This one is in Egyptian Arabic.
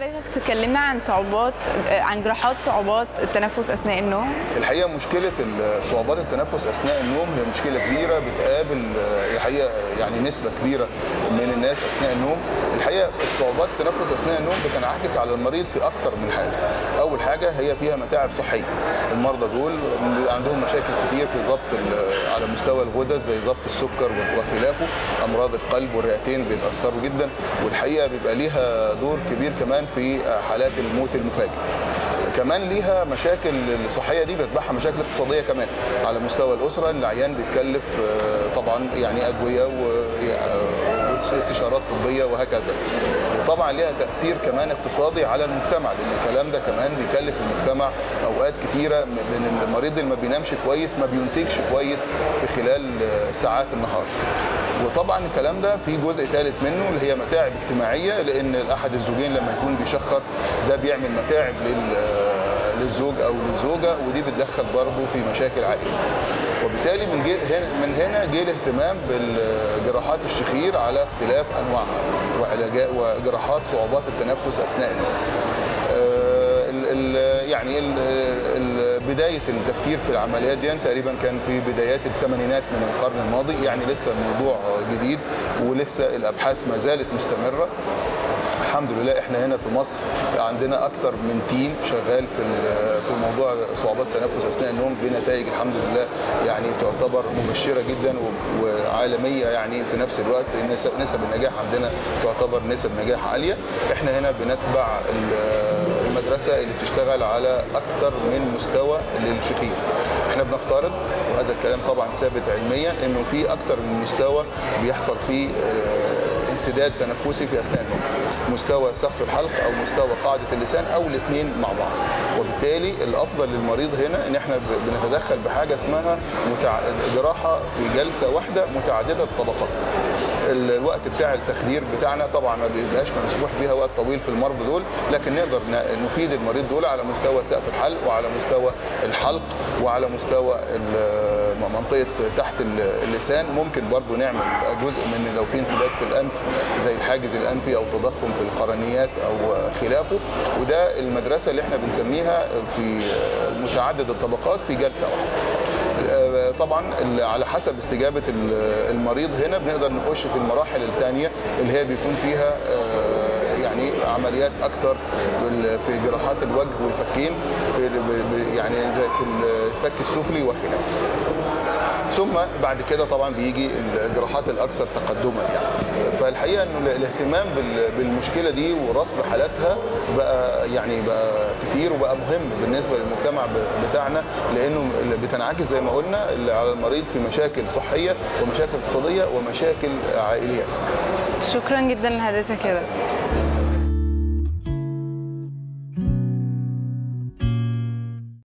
حضرتك تكلمنا عن صعوبات عن جراحات صعوبات التنفس اثناء النوم الحقيقه مشكله صعوبات التنفس اثناء النوم هي مشكله كبيره بتقابل الحقيقه يعني نسبه كبيره من الناس اثناء النوم الحقيقه صعوبات التنفس اثناء النوم بتنعكس على المريض في اكثر من حاجه اول حاجه هي فيها متاعب صحيه المرضى دول بيبقى عندهم مشاكل كتير في ضبط على مستوى الغدد زي ضبط السكر وخلافه امراض القلب والرئتين بيتاثروا جدا والحقيقه بيبقى ليها دور كبير كمان في حالات الموت المفاجئ كمان ليها مشاكل الصحيه دي بتتبعها مشاكل اقتصاديه كمان على مستوى الاسره ان العيان بيتكلف طبعا يعني ادويه واستشارات طبيه وهكذا وطبعا ليها تاثير كمان اقتصادي على المجتمع لان الكلام ده كمان بيكلف المجتمع اوقات كتيره لان المريض اللي ما بينامش كويس ما بينتجش كويس في خلال ساعات النهار وطبعا الكلام ده في جزء ثالث منه اللي هي متاعب اجتماعيه لان احد الزوجين لما يكون بيشخر ده بيعمل متاعب للزوج او للزوجه ودي بتدخل برضه في مشاكل عائليه وبالتالي من من هنا جه الاهتمام بالجراحات الشخير على اختلاف انواعها وعلاجات وجراحات صعوبات التنفس اثناء النوم يعني ال ال بدايه التفكير في العمليات دي تقريبا كان في بدايات الثمانينات من القرن الماضي يعني لسه الموضوع جديد ولسه الابحاث ما زالت مستمره الحمد لله احنا هنا في مصر عندنا اكتر من تيم شغال في في موضوع صعوبات التنفس اثناء النوم بنتائج الحمد لله يعني تعتبر مبشره جدا وعالميه يعني في نفس الوقت نسب النجاح عندنا تعتبر نسب نجاح عاليه احنا هنا بنتبع المدرسه اللي بتشتغل على اكثر من مستوى للشخير احنا بنفترض وهذا الكلام طبعا ثابت علميا انه في اكثر من مستوى بيحصل فيه انسداد تنفسي في اثناء النوم مستوى سقف الحلق او مستوى قاعده اللسان او الاثنين مع بعض وبالتالي الافضل للمريض هنا ان احنا بنتدخل بحاجه اسمها متع... جراحه في جلسه واحده متعدده الطبقات الوقت بتاع التخدير بتاعنا طبعا ما بيبقاش مسموح بيها وقت طويل في المرضى دول لكن نقدر نفيد المريض دول على مستوى سقف الحلق وعلى مستوى الحلق وعلى مستوى منطقه تحت اللسان ممكن برضو نعمل جزء من لو في انسداد في الانف زي الحاجز الانفي او تضخم في القرنيات او خلافه وده المدرسه اللي احنا بنسميها في متعدد الطبقات في جلسه واحده طبعا على حسب استجابه المريض هنا بنقدر نخش في المراحل الثانيه اللي هي بيكون فيها يعني عمليات اكثر في جراحات الوجه والفكين في يعني زي في الفك السفلي وخلافه ثم بعد كده طبعا بيجي الجراحات الاكثر تقدما يعني فالحقيقه انه الاهتمام بالمشكله دي ورصد حالاتها بقى يعني بقى كتير وبقى مهم بالنسبه للمجتمع بتاعنا لانه بتنعكس زي ما قلنا على المريض في مشاكل صحيه ومشاكل اقتصاديه ومشاكل عائليه شكرا جدا لحضرتك كده